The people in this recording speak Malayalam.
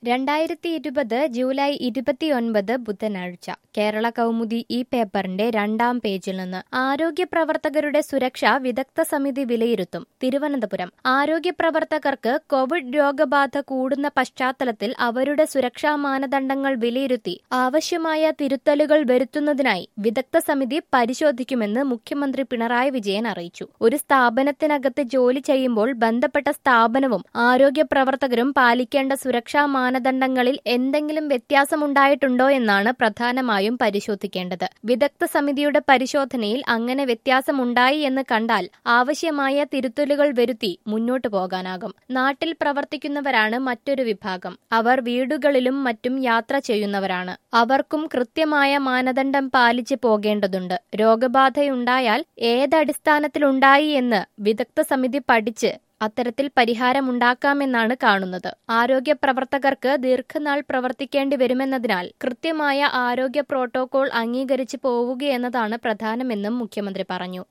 രണ്ടായിരത്തി ഇരുപത് ജൂലൈ ഇരുപത്തിയൊൻപത് ബുധനാഴ്ച കേരള കൗമുദി ഈ പേപ്പറിന്റെ രണ്ടാം പേജിൽ നിന്ന് ആരോഗ്യ പ്രവർത്തകരുടെ സുരക്ഷ വിദഗ്ധ സമിതി വിലയിരുത്തും തിരുവനന്തപുരം ആരോഗ്യ പ്രവർത്തകർക്ക് കോവിഡ് രോഗബാധ കൂടുന്ന പശ്ചാത്തലത്തിൽ അവരുടെ സുരക്ഷാ മാനദണ്ഡങ്ങൾ വിലയിരുത്തി ആവശ്യമായ തിരുത്തലുകൾ വരുത്തുന്നതിനായി വിദഗ്ധ സമിതി പരിശോധിക്കുമെന്ന് മുഖ്യമന്ത്രി പിണറായി വിജയൻ അറിയിച്ചു ഒരു സ്ഥാപനത്തിനകത്ത് ജോലി ചെയ്യുമ്പോൾ ബന്ധപ്പെട്ട സ്ഥാപനവും ആരോഗ്യ പ്രവർത്തകരും പാലിക്കേണ്ട സുരക്ഷാ മാനദണ്ഡങ്ങളിൽ എന്തെങ്കിലും വ്യത്യാസമുണ്ടായിട്ടുണ്ടോ എന്നാണ് പ്രധാനമായും പരിശോധിക്കേണ്ടത് വിദഗ്ധ സമിതിയുടെ പരിശോധനയിൽ അങ്ങനെ വ്യത്യാസമുണ്ടായി എന്ന് കണ്ടാൽ ആവശ്യമായ തിരുത്തലുകൾ വരുത്തി മുന്നോട്ടു പോകാനാകും നാട്ടിൽ പ്രവർത്തിക്കുന്നവരാണ് മറ്റൊരു വിഭാഗം അവർ വീടുകളിലും മറ്റും യാത്ര ചെയ്യുന്നവരാണ് അവർക്കും കൃത്യമായ മാനദണ്ഡം പാലിച്ച് പോകേണ്ടതുണ്ട് രോഗബാധയുണ്ടായാൽ ഏതടിസ്ഥാനത്തിലുണ്ടായി എന്ന് വിദഗ്ധ സമിതി പഠിച്ച് അത്തരത്തിൽ പരിഹാരമുണ്ടാക്കാമെന്നാണ് കാണുന്നത് ആരോഗ്യ പ്രവർത്തകർക്ക് ദീർഘനാൾ പ്രവർത്തിക്കേണ്ടി വരുമെന്നതിനാൽ കൃത്യമായ ആരോഗ്യ പ്രോട്ടോകോൾ അംഗീകരിച്ച് പോവുകയെന്നതാണ് പ്രധാനമെന്നും മുഖ്യമന്ത്രി പറഞ്ഞു